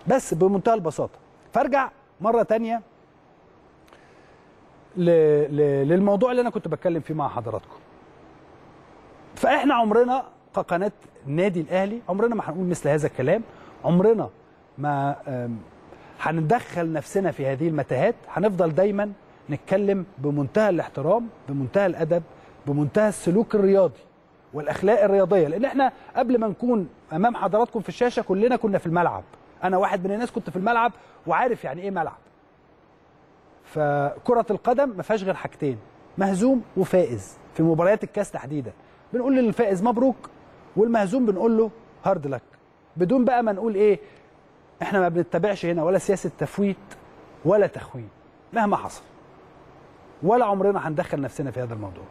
بس بمنتهى البساطه فارجع مره تانية ل... ل... للموضوع اللي انا كنت بتكلم فيه مع حضراتكم فاحنا عمرنا كقناه النادي الاهلي عمرنا ما هنقول مثل هذا الكلام عمرنا ما آم، هندخل نفسنا في هذه المتاهات هنفضل دايما نتكلم بمنتهى الاحترام بمنتهى الادب بمنتهى السلوك الرياضي والاخلاق الرياضيه لان احنا قبل ما نكون امام حضراتكم في الشاشه كلنا كنا في الملعب انا واحد من الناس كنت في الملعب وعارف يعني ايه ملعب فكره القدم ما فيهاش غير حاجتين مهزوم وفائز في مباريات الكاس تحديدا بنقول للفائز مبروك والمهزوم بنقول له هارد لك بدون بقى ما نقول ايه احنا ما بنتبعش هنا ولا سياسه تفويت ولا تخوين مهما حصل ولا عمرنا هندخل نفسنا في هذا الموضوع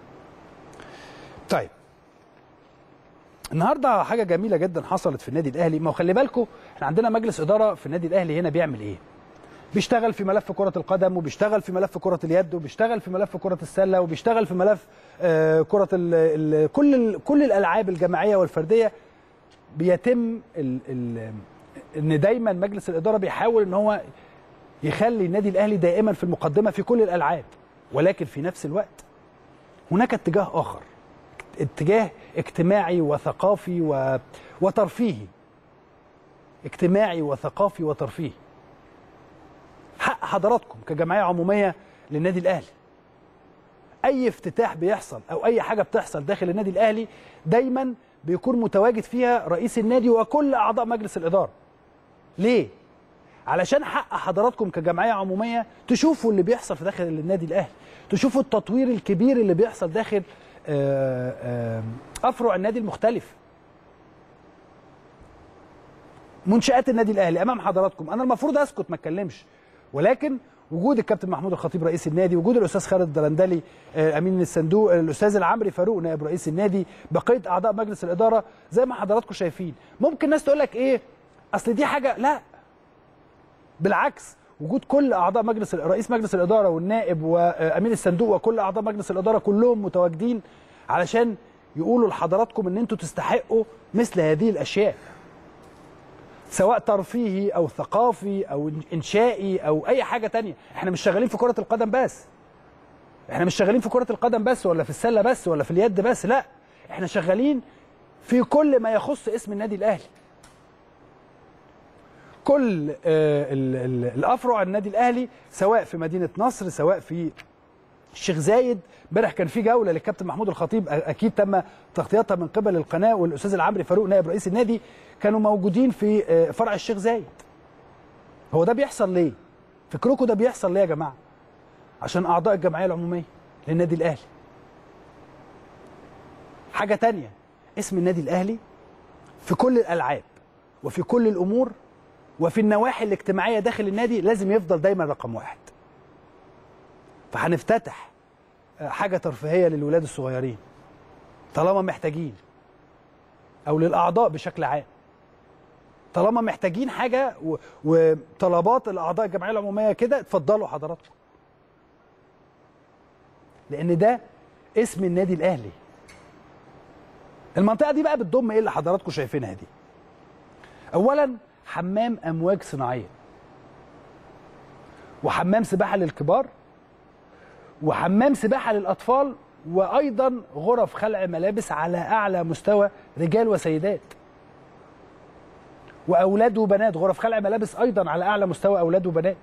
طيب النهارده حاجه جميله جدا حصلت في النادي الاهلي ما هو خلي بالكم احنا عندنا مجلس اداره في النادي الاهلي هنا بيعمل ايه بيشتغل في ملف كرة القدم وبيشتغل في ملف كرة اليد وبيشتغل في ملف كرة السلة وبيشتغل في ملف آه، كرة ال ال كل ال كل الألعاب الجماعية والفردية بيتم ال ال ان دايما مجلس الإدارة بيحاول ان هو يخلي النادي الأهلي دائما في المقدمة في كل الألعاب ولكن في نفس الوقت هناك اتجاه آخر اتجاه اجتماعي وثقافي و... وترفيهي اجتماعي وثقافي وترفيهي حق حضراتكم كجمعيه عموميه للنادي الاهلي اي افتتاح بيحصل او اي حاجه بتحصل داخل النادي الاهلي دايما بيكون متواجد فيها رئيس النادي وكل اعضاء مجلس الاداره ليه علشان حق حضراتكم كجمعيه عموميه تشوفوا اللي بيحصل في داخل النادي الاهلي تشوفوا التطوير الكبير اللي بيحصل داخل آه، آه، افرع النادي المختلف منشات النادي الاهلي امام حضراتكم انا المفروض اسكت ما اتكلمش ولكن وجود الكابتن محمود الخطيب رئيس النادي وجود الاستاذ خالد الدرندلي آه، امين الصندوق الاستاذ العمري فاروق نائب رئيس النادي بقيه اعضاء مجلس الاداره زي ما حضراتكم شايفين ممكن ناس تقول لك ايه اصل دي حاجه لا بالعكس وجود كل اعضاء مجلس رئيس مجلس الاداره والنائب وامين الصندوق وكل اعضاء مجلس الاداره كلهم متواجدين علشان يقولوا لحضراتكم ان انتوا تستحقوا مثل هذه الاشياء سواء ترفيهي او ثقافي او انشائي او اي حاجه تانية احنا مش شغالين في كره القدم بس احنا مش شغالين في كره القدم بس ولا في السله بس ولا في اليد بس لا احنا شغالين في كل ما يخص اسم النادي الاهلي كل آه، ال- ال- الافرع النادي الاهلي سواء في مدينه نصر سواء في الشيخ زايد امبارح كان في جوله للكابتن محمود الخطيب أ- اكيد تم تغطيتها من قبل القناه والاستاذ العمري فاروق نائب رئيس النادي كانوا موجودين في آه، فرع الشيخ زايد هو ده بيحصل ليه فكركم ده بيحصل ليه يا جماعه عشان اعضاء الجمعيه العموميه للنادي الاهلي حاجه تانية اسم النادي الاهلي في كل الالعاب وفي كل الامور وفي النواحي الاجتماعيه داخل النادي لازم يفضل دايما رقم واحد فهنفتتح آه، حاجه ترفيهيه للولاد الصغيرين طالما محتاجين او للاعضاء بشكل عام طالما محتاجين حاجه و... وطلبات الاعضاء الجمعيه العموميه كده اتفضلوا حضراتكم لان ده اسم النادي الاهلي المنطقه دي بقى بتضم ايه اللي حضراتكم شايفينها دي اولا حمام امواج صناعيه وحمام سباحه للكبار وحمام سباحه للاطفال وايضا غرف خلع ملابس على اعلى مستوى رجال وسيدات واولاد وبنات غرف خلع ملابس ايضا على اعلى مستوى اولاد وبنات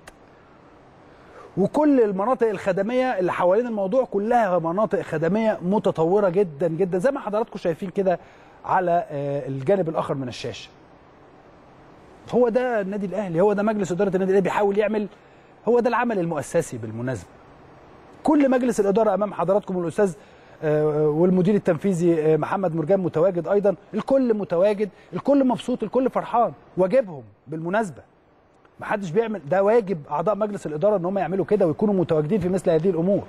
وكل المناطق الخدميه اللي حوالين الموضوع كلها مناطق خدميه متطوره جدا جدا زي ما حضراتكم شايفين كده على آه، الجانب الاخر من الشاشه هو ده النادي الاهلي هو ده مجلس اداره النادي الاهلي بيحاول يعمل هو ده العمل المؤسسي بالمناسبه كل مجلس الاداره امام حضراتكم والاستاذ آه، والمدير التنفيذي آه، محمد مرجان متواجد ايضا الكل متواجد الكل مبسوط الكل فرحان واجبهم بالمناسبه ما حدش بيعمل ده واجب اعضاء مجلس الاداره ان هم يعملوا كده ويكونوا متواجدين في مثل هذه الامور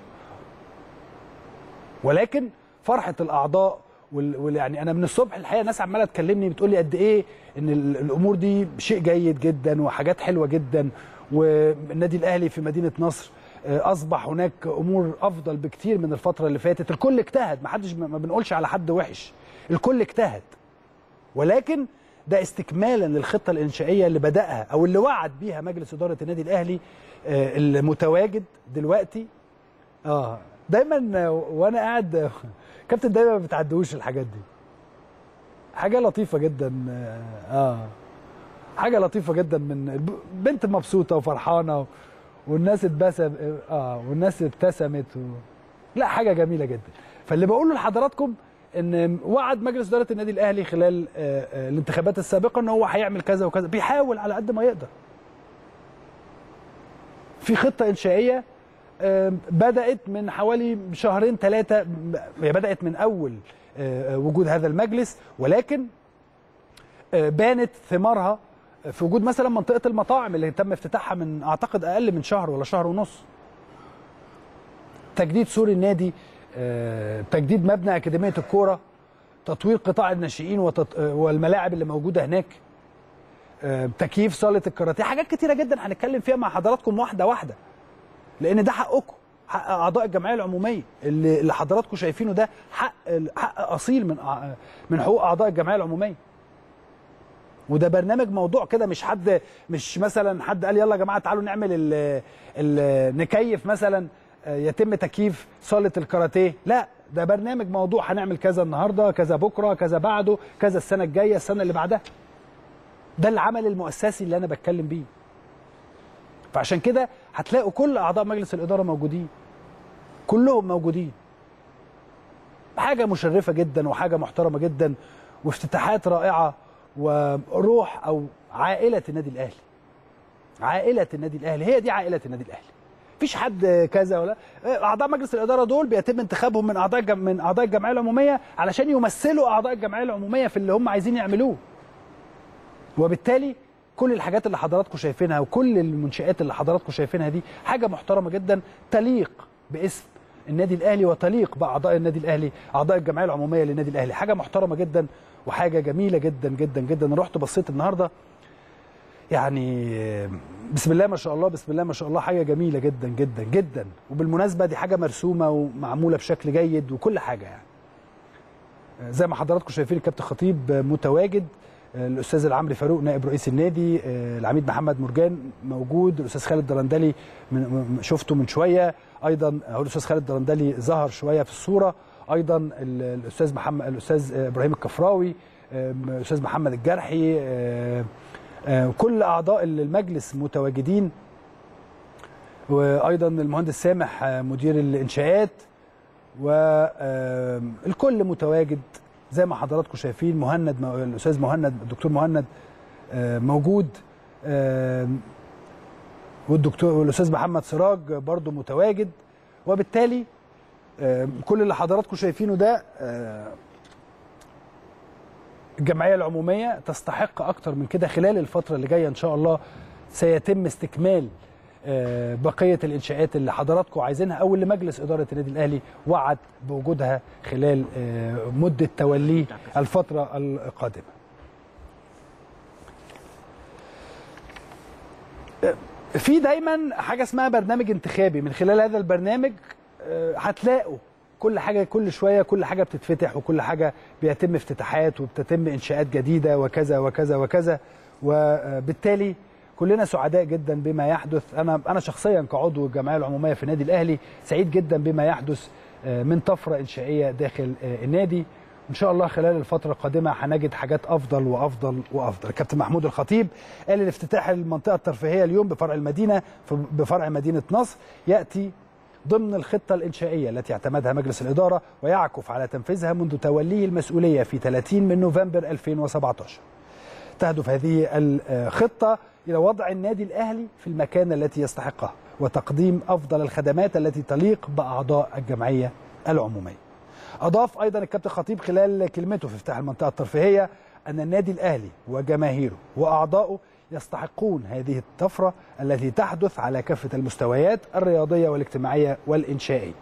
ولكن فرحه الاعضاء وال... وال... يعني انا من الصبح الحقيقه ناس عماله تكلمني بتقول لي قد ايه ان ال- الامور دي شيء جيد جدا وحاجات حلوه جدا والنادي الاهلي في مدينه نصر آه، اصبح هناك امور افضل بكتير من الفتره اللي فاتت الكل اجتهد ما حدش ما بنقولش على حد وحش الكل اجتهد ولكن ده استكمالا للخطه الانشائيه اللي بداها او اللي وعد بيها مجلس اداره النادي الاهلي آه، المتواجد دلوقتي اه دايما وانا قاعد كابتن دايما ما بتعدوش الحاجات دي حاجه لطيفه جدا اه حاجه لطيفه جدا من بنت مبسوطه وفرحانه والناس اتبسم اه والناس ابتسمت و... لا حاجه جميله جدا فاللي بقوله لحضراتكم ان وعد مجلس اداره النادي الاهلي خلال آه، آه، الانتخابات السابقه ان هو هيعمل كذا وكذا بيحاول على قد ما يقدر في خطه انشائيه آه، بدات من حوالي شهرين ثلاثه هي بدات من اول آه، وجود هذا المجلس ولكن آه، بانت ثمارها في وجود مثلا منطقه المطاعم اللي تم افتتاحها من اعتقد اقل من شهر ولا شهر ونص تجديد سور النادي آه، تجديد مبنى اكاديميه الكوره تطوير قطاع الناشئين وتط... آه، والملاعب اللي موجوده هناك آه، تكييف صاله الكاراتيه حاجات كتيره جدا هنتكلم فيها مع حضراتكم واحده واحده لان ده حقكم حق اعضاء الجمعيه العموميه اللي اللي حضراتكم شايفينه ده حق حق اصيل من أع- من حقوق اعضاء الجمعيه العموميه وده برنامج موضوع كده مش حد مش مثلا حد قال يلا يا جماعه تعالوا نعمل ال ال نكيف مثلا آه، يتم تكييف صاله الكاراتيه لا ده برنامج موضوع هنعمل كذا النهارده كذا بكره كذا بعده كذا السنه الجايه السنه اللي بعدها ده العمل المؤسسي اللي انا بتكلم بيه فعشان كده هتلاقوا كل اعضاء مجلس الاداره موجودين كلهم موجودين حاجه مشرفه جدا وحاجه محترمه جدا وافتتاحات رائعه وروح او عائله النادي الاهلي عائله النادي الاهلي هي دي عائله النادي الاهلي مفيش حد كذا ولا اعضاء مجلس الاداره دول بيتم انتخابهم من اعضاء الجم... من اعضاء الجمعيه العموميه علشان يمثلوا اعضاء الجمعيه العموميه في اللي هم عايزين يعملوه وبالتالي كل الحاجات اللي حضراتكم شايفينها وكل المنشآت اللي حضراتكم شايفينها دي حاجه محترمه جدا تليق باسم النادي الاهلي وتليق باعضاء النادي الاهلي اعضاء الجمعيه العموميه للنادي الاهلي حاجه محترمه جدا وحاجه جميله جدا جدا جدا أنا رحت بصيت النهارده يعني بسم الله ما شاء الله بسم الله ما شاء الله حاجه جميله جدا جدا جدا وبالمناسبه دي حاجه مرسومه ومعموله بشكل جيد وكل حاجه يعني زي ما حضراتكم شايفين الكابتن خطيب متواجد الاستاذ العمري فاروق نائب رئيس النادي العميد محمد مرجان موجود الاستاذ خالد درندلي من شفته من شويه ايضا هو الاستاذ خالد درندلي ظهر شويه في الصوره ايضا الاستاذ محمد الاستاذ ابراهيم الكفراوي الاستاذ محمد الجرحي كل اعضاء المجلس متواجدين وايضا المهندس سامح مدير الانشاءات والكل متواجد زي ما حضراتكم شايفين مهند الاستاذ مهند الدكتور مهند موجود والدكتور والاستاذ محمد سراج برضو متواجد وبالتالي كل اللي حضراتكم شايفينه ده الجمعيه العموميه تستحق اكتر من كده خلال الفتره اللي جايه ان شاء الله سيتم استكمال بقيه الانشاءات اللي حضراتكم عايزينها او اللي مجلس اداره النادي الاهلي وعد بوجودها خلال مده توليه الفتره القادمه. في دايما حاجه اسمها برنامج انتخابي من خلال هذا البرنامج هتلاقوا كل حاجه كل شويه كل حاجه بتتفتح وكل حاجه بيتم افتتاحات وبتتم انشاءات جديده وكذا وكذا وكذا وبالتالي كلنا سعداء جدا بما يحدث انا انا شخصيا كعضو الجمعيه العموميه في النادي الاهلي سعيد جدا بما يحدث من طفره انشائيه داخل النادي ان شاء الله خلال الفتره القادمه هنجد حاجات افضل وافضل وافضل كابتن محمود الخطيب قال الافتتاح المنطقه الترفيهيه اليوم بفرع المدينه بفرع مدينه نصر ياتي ضمن الخطة الإنشائية التي اعتمدها مجلس الإدارة ويعكف على تنفيذها منذ توليه المسؤولية في 30 من نوفمبر 2017 تهدف هذه الخطة إلى وضع النادي الأهلي في المكان التي يستحقها وتقديم أفضل الخدمات التي تليق بأعضاء الجمعية العمومية أضاف أيضا الكابتن خطيب خلال كلمته في افتتاح المنطقة الترفيهية أن النادي الأهلي وجماهيره وأعضائه يستحقون هذه الطفرة التي تحدث على كافة المستويات الرياضية والاجتماعية والإنشائية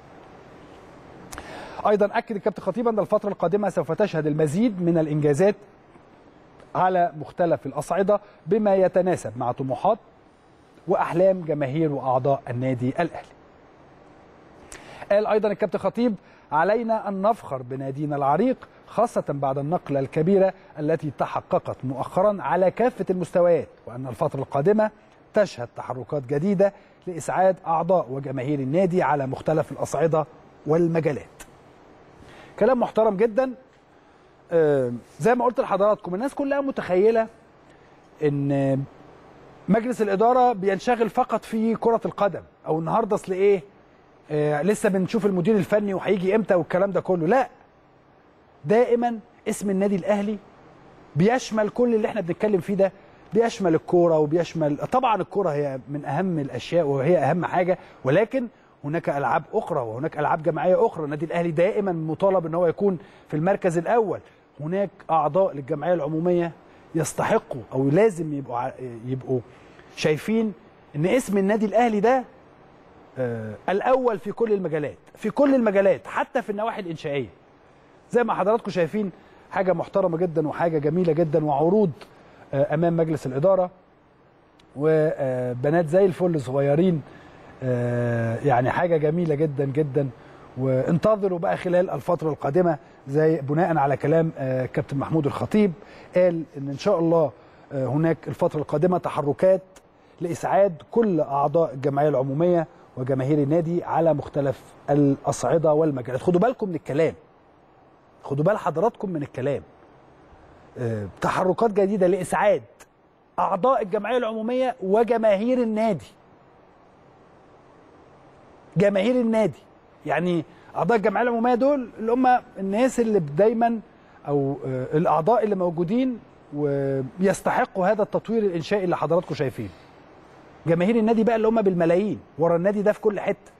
أيضا أكد الكابتن خطيب أن الفترة القادمة سوف تشهد المزيد من الإنجازات على مختلف الأصعدة بما يتناسب مع طموحات وأحلام جماهير وأعضاء النادي الأهلي قال أيضا الكابتن خطيب علينا أن نفخر بنادينا العريق خاصة بعد النقلة الكبيرة التي تحققت مؤخرا على كافة المستويات وأن الفترة القادمة تشهد تحركات جديدة لإسعاد أعضاء وجماهير النادي على مختلف الأصعدة والمجالات كلام محترم جدا آه، زي ما قلت لحضراتكم الناس كلها متخيلة ان مجلس الإدارة بينشغل فقط في كرة القدم أو النهاردة أصل إيه آه لسه بنشوف المدير الفني وهيجي امتى والكلام ده كله لا دائما اسم النادي الاهلي بيشمل كل اللي احنا بنتكلم فيه ده بيشمل الكوره وبيشمل طبعا الكوره هي من اهم الاشياء وهي اهم حاجه ولكن هناك العاب اخرى وهناك العاب جماعيه اخرى النادي الاهلي دائما مطالب ان هو يكون في المركز الاول هناك اعضاء للجمعيه العموميه يستحقوا او لازم يبقوا ع- يبقوا شايفين ان اسم النادي الاهلي ده آه، الاول في كل المجالات في كل المجالات حتى في النواحي الانشائيه زي ما حضراتكم شايفين حاجه محترمه جدا وحاجه جميله جدا وعروض آه، امام مجلس الاداره وبنات زي الفل صغيرين آه، يعني حاجه جميله جدا جدا وانتظروا بقى خلال الفتره القادمه زي بناء على كلام آه، كابتن محمود الخطيب قال ان ان شاء الله آه، هناك الفتره القادمه تحركات لاسعاد كل اعضاء الجمعيه العموميه وجماهير النادي على مختلف الاصعده والمجالات خدوا بالكم من الكلام خدوا بال حضراتكم من الكلام آه، تحركات جديده لاسعاد اعضاء الجمعيه العموميه وجماهير النادي جماهير النادي يعني اعضاء الجمعيه العموميه دول اللي هم الناس اللي دايما او آه، الاعضاء اللي موجودين ويستحقوا هذا التطوير الانشائي اللي حضراتكم شايفينه جماهير النادي بقى اللي هم بالملايين ورا النادي ده في كل حته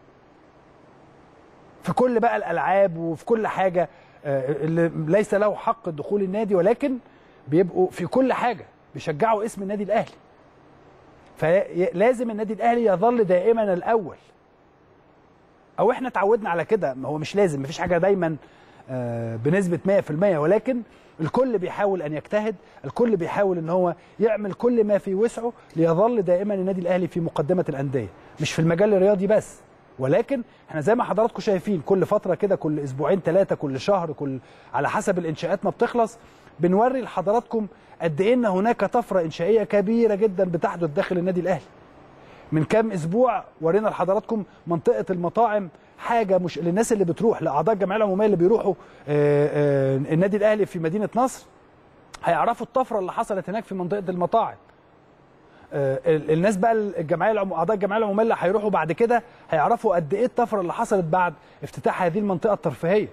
في كل بقى الالعاب وفي كل حاجه آه، اللي ليس له حق دخول النادي ولكن بيبقوا في كل حاجه بيشجعوا اسم النادي الاهلي فلازم النادي الاهلي يظل دائما الاول او احنا اتعودنا على كده ما هو مش لازم مفيش حاجه دايما آه، بنسبه 100% ولكن الكل بيحاول ان يجتهد الكل بيحاول ان هو يعمل كل ما في وسعه ليظل دائما النادي الاهلي في مقدمه الانديه مش في المجال الرياضي بس ولكن احنا زي ما حضراتكم شايفين كل فتره كده كل اسبوعين ثلاثه كل شهر كل على حسب الانشاءات ما بتخلص بنوري لحضراتكم قد ايه ان هناك طفره انشائيه كبيره جدا بتحدث داخل النادي الاهلي من كام اسبوع ورينا لحضراتكم منطقه المطاعم حاجه مش للناس اللي بتروح لاعضاء الجمعيه العموميه اللي بيروحوا آه، آه، النادي الاهلي في مدينه نصر هيعرفوا الطفره اللي حصلت هناك في منطقه المطاعم آه، ال- الناس بقى الجمعيه العمو... اعضاء الجمعيه العموميه اللي هيروحوا بعد كده هيعرفوا قد ايه الطفره اللي حصلت بعد افتتاح هذه المنطقه الترفيهيه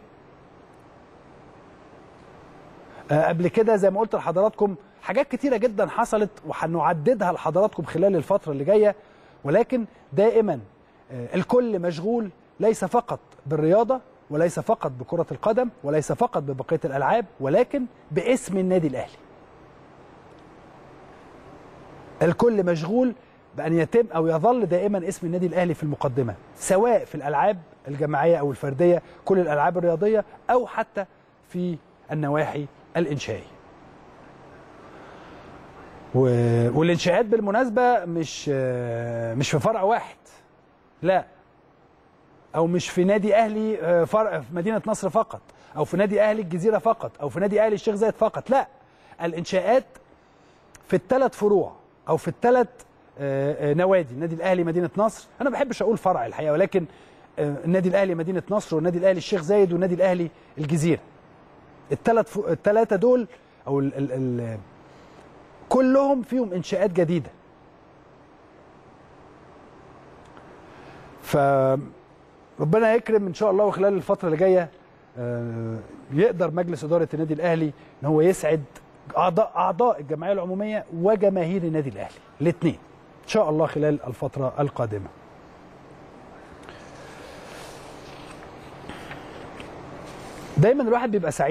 آه، قبل كده زي ما قلت لحضراتكم حاجات كتيره جدا حصلت وهنعددها لحضراتكم خلال الفتره اللي جايه ولكن دائما آه، الكل مشغول ليس فقط بالرياضه وليس فقط بكره القدم وليس فقط ببقيه الالعاب ولكن باسم النادي الاهلي الكل مشغول بان يتم او يظل دائما اسم النادي الاهلي في المقدمه سواء في الالعاب الجماعيه او الفرديه كل الالعاب الرياضيه او حتى في النواحي الانشائيه و... والانشاءات بالمناسبه مش آه، مش في فرع واحد لا او مش في نادي اهلي آه، فرع في مدينه نصر فقط او في نادي اهلي الجزيره فقط او في نادي اهلي الشيخ زايد فقط لا الانشاءات في الثلاث فروع او في الثلاث نوادي النادي الاهلي مدينه نصر انا ما بحبش اقول فرع الحقيقه ولكن آه، النادي الاهلي مدينه نصر والنادي الاهلي الشيخ زايد والنادي الاهلي الجزيره الثلاث الثلاثه دول او ال ال ال كلهم فيهم انشاءات جديده فربنا يكرم ان شاء الله وخلال الفتره اللي جايه آه، يقدر مجلس اداره النادي الاهلي ان هو يسعد اعضاء اعضاء الجمعيه العموميه وجماهير النادي الاهلي الاثنين ان شاء الله خلال الفتره القادمه دايما الواحد بيبقى سعيد